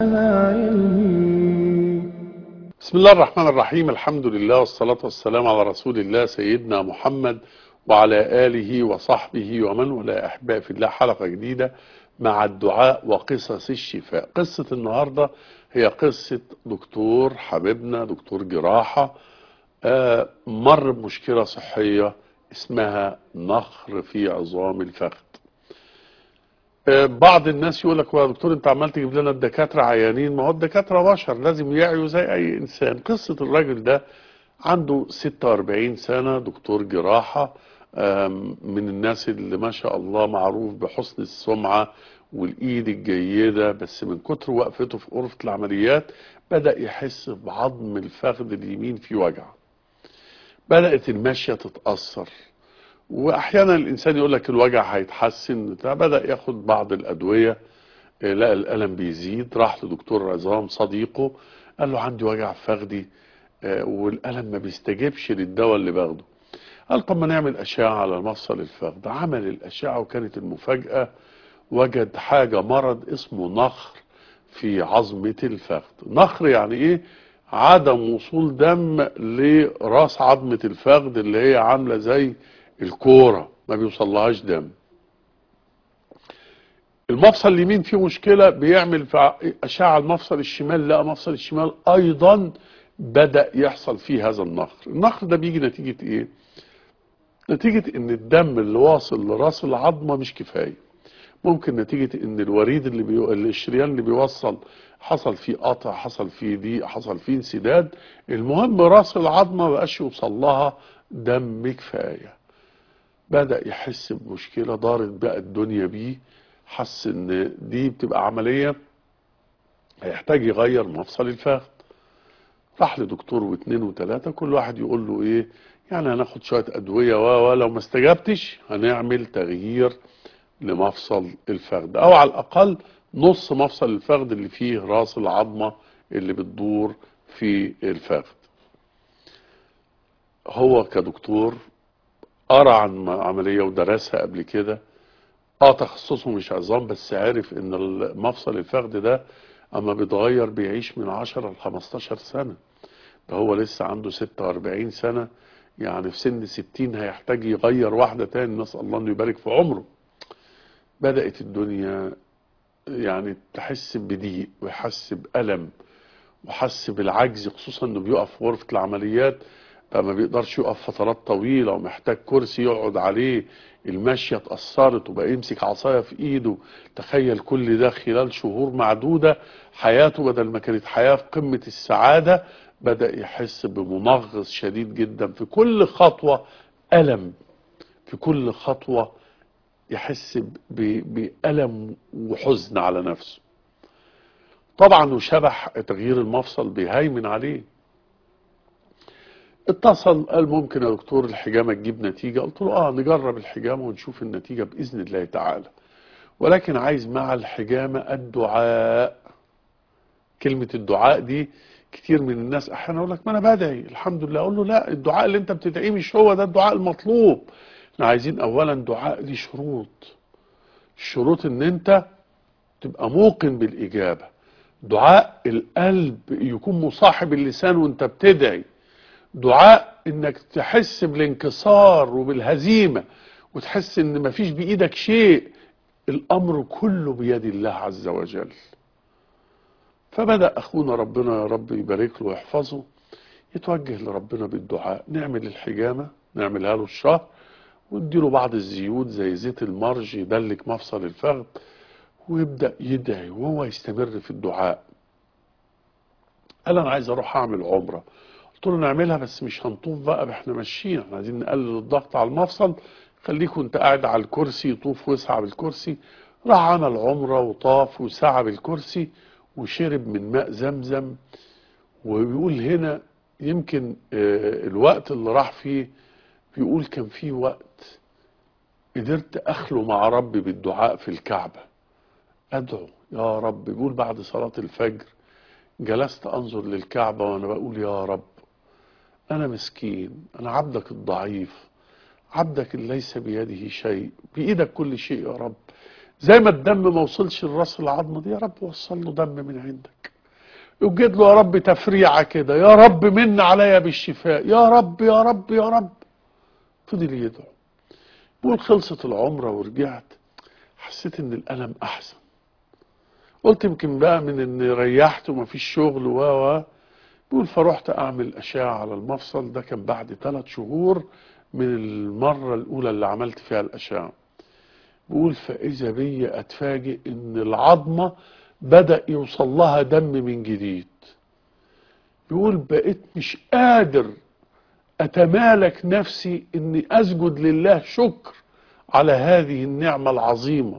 علمي بسم الله الرحمن الرحيم الحمد لله والصلاة والسلام على رسول الله سيدنا محمد وعلى آله وصحبه ومن ولا أحباء في الله حلقة جديدة مع الدعاء وقصص الشفاء قصة النهاردة هي قصة دكتور حبيبنا دكتور جراحة آه، مر بمشكلة صحية اسمها نخر في عظام الفخذ آه، بعض الناس يقول لك يا دكتور انت عمال تجيب لنا الدكاتره عيانين ما هو الدكاتره بشر لازم يعيوا زي اي انسان قصه الراجل ده عنده 46 سنه دكتور جراحه آم، من الناس اللي ما شاء الله معروف بحسن السمعه والايد الجيده بس من كتر وقفته في غرفه العمليات بدا يحس بعظم الفخذ اليمين في وجع بدات المشيه تتاثر واحيانا الانسان يقول لك الوجع هيتحسن بتاع، بدا ياخد بعض الادويه آه، لقى الالم بيزيد راح لدكتور عظام صديقه قال له عندي وجع في فخدي آه، والالم ما بيستجيبش للدواء اللي باخده قال طب ما نعمل اشعه على مفصل الفخذ عمل الاشعه وكانت المفاجاه وجد حاجه مرض اسمه نخر في عظمه الفخذ نخر يعني ايه عدم وصول دم لراس عظمه الفخذ اللي هي عامله زي الكوره ما بيوصلهاش دم المفصل اليمين فيه مشكله بيعمل في اشعه المفصل الشمال لقى مفصل الشمال ايضا بدا يحصل فيه هذا النخر النخر ده بيجي نتيجه ايه نتيجه ان الدم اللي واصل لراس العظمه مش كفايه ممكن نتيجه ان الوريد اللي بي... الشريان اللي بيوصل حصل فيه قطع حصل فيه ضيق حصل فيه انسداد المهم راس العظمه ما بقاش يوصل لها دم كفايه بدأ يحس بمشكلة دارت بقى الدنيا بيه حس ان دي بتبقى عملية هيحتاج يغير مفصل الفخذ راح لدكتور واثنين وثلاثة كل واحد يقول له ايه يعني هناخد شوية ادوية و و لو ما استجبتش هنعمل تغيير لمفصل الفخذ او على الاقل نص مفصل الفخذ اللي فيه راس العظمة اللي بتدور في الفخذ هو كدكتور قرا عن عملية ودرسها قبل كده اه تخصصه مش عظام بس عارف ان مفصل الفخذ ده اما بيتغير بيعيش من 10 ل 15 سنة ده هو لسه عنده 46 سنة يعني في سن 60 هيحتاج يغير واحدة تاني نسأل الله انه يبارك في عمره بدأت الدنيا يعني تحس بضيق ويحس بألم وحس بالعجز خصوصا انه بيقف في غرفة العمليات بقى ما بيقدرش يقف فترات طويلة ومحتاج كرسي يقعد عليه المشية اتأثرت وبقى يمسك عصاية في ايده تخيل كل ده خلال شهور معدودة حياته بدل ما كانت حياة في قمة السعادة بدأ يحس بمنغص شديد جدا في كل خطوة ألم في كل خطوة يحس ب- بألم وحزن على نفسه طبعا وشبح تغيير المفصل بيهيمن عليه اتصل قال ممكن يا دكتور الحجامة تجيب نتيجة قلت له اه نجرب الحجامة ونشوف النتيجة بإذن الله تعالى ولكن عايز مع الحجامة الدعاء كلمة الدعاء دي كتير من الناس احيانا يقول لك ما انا بدعي الحمد لله اقول له لا الدعاء اللي انت بتدعيه مش هو ده الدعاء المطلوب احنا عايزين اولا دعاء ليه شروط الشروط ان انت تبقى موقن بالاجابة دعاء القلب يكون مصاحب اللسان وانت بتدعي دعاء انك تحس بالانكسار وبالهزيمة وتحس ان مفيش بايدك شيء الامر كله بيد الله عز وجل فبدأ اخونا ربنا يا رب يبارك له ويحفظه يتوجه لربنا بالدعاء نعمل الحجامة نعملها له الشهر ونديله بعض الزيوت زي زيت المرج يدلك مفصل الفخذ ويبدأ يدعي وهو يستمر في الدعاء قال انا عايز اروح اعمل عمره قلت له نعملها بس مش هنطوف بقى احنا ماشيين احنا عايزين نقلل الضغط على المفصل خليك وانت قاعد على الكرسي يطوف ويسعى بالكرسي راح عمل عمره وطاف وسعى بالكرسي وشرب من ماء زمزم وبيقول هنا يمكن آه، الوقت اللي راح فيه بيقول كان في وقت قدرت اخلو مع ربي بالدعاء في الكعبة ادعو يا رب بيقول بعد صلاة الفجر جلست انظر للكعبة وانا بقول يا رب انا مسكين انا عبدك الضعيف عبدك اللي ليس بيده شيء بايدك كل شيء يا رب زي ما الدم ما وصلش لراس العظمه دي يا رب وصل له دم من عندك يوجد له يا رب تفريعه كده يا رب من عليا بالشفاء يا رب يا رب يا رب فضل يدعو بقول خلصت العمره ورجعت حسيت ان الالم احسن قلت يمكن بقى من اني ريحت ومفيش شغل و و بيقول فرحت اعمل اشعه على المفصل ده كان بعد ثلاث شهور من المره الاولى اللي عملت فيها الاشعه بيقول فاذا بي اتفاجئ ان العظمه بدا يوصل لها دم من جديد بيقول بقيت مش قادر اتمالك نفسي اني اسجد لله شكر على هذه النعمه العظيمه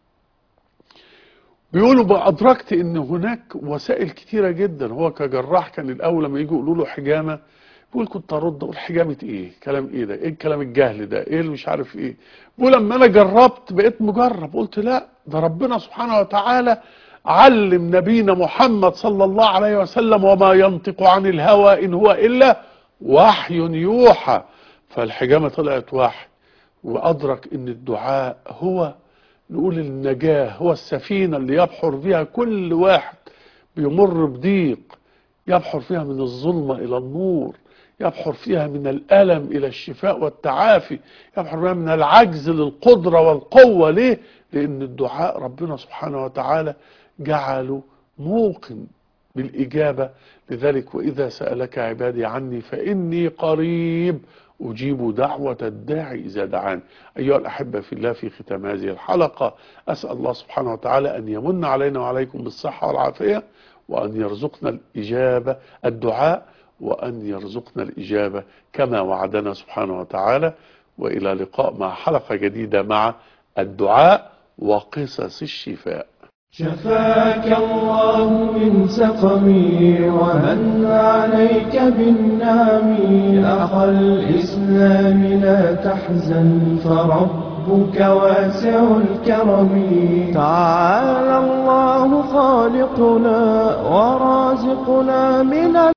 بيقولوا بقى ادركت ان هناك وسائل كتيره جدا هو كجراح كان الاول لما يجوا يقولوا له حجامه بيقول كنت ارد اقول حجامه ايه كلام ايه ده ايه الكلام الجهل ده ايه اللي مش عارف ايه بيقول لما انا جربت بقيت مجرب قلت لا ده ربنا سبحانه وتعالى علم نبينا محمد صلى الله عليه وسلم وما ينطق عن الهوى ان هو الا وحي يوحى فالحجامه طلعت وحي وادرك ان الدعاء هو نقول النجاة هو السفينة اللي يبحر فيها كل واحد بيمر بضيق يبحر فيها من الظلمة إلى النور يبحر فيها من الألم إلى الشفاء والتعافي يبحر فيها من العجز للقدرة والقوة ليه؟ لأن الدعاء ربنا سبحانه وتعالى جعله موقن بالإجابة لذلك وإذا سألك عبادي عني فإني قريب أجيب دعوة الداعي إذا دعان أيها الأحبة في الله في ختام هذه الحلقة أسأل الله سبحانه وتعالى أن يمن علينا وعليكم بالصحة والعافية وأن يرزقنا الإجابة الدعاء وأن يرزقنا الإجابة كما وعدنا سبحانه وتعالى وإلى لقاء مع حلقة جديدة مع الدعاء وقصص الشفاء شفاك الله من سقمي ومن عليك بالنعم أخ الإسلام لا تحزن فربك واسع الكرم تعالى الله خالقنا ورازقنا من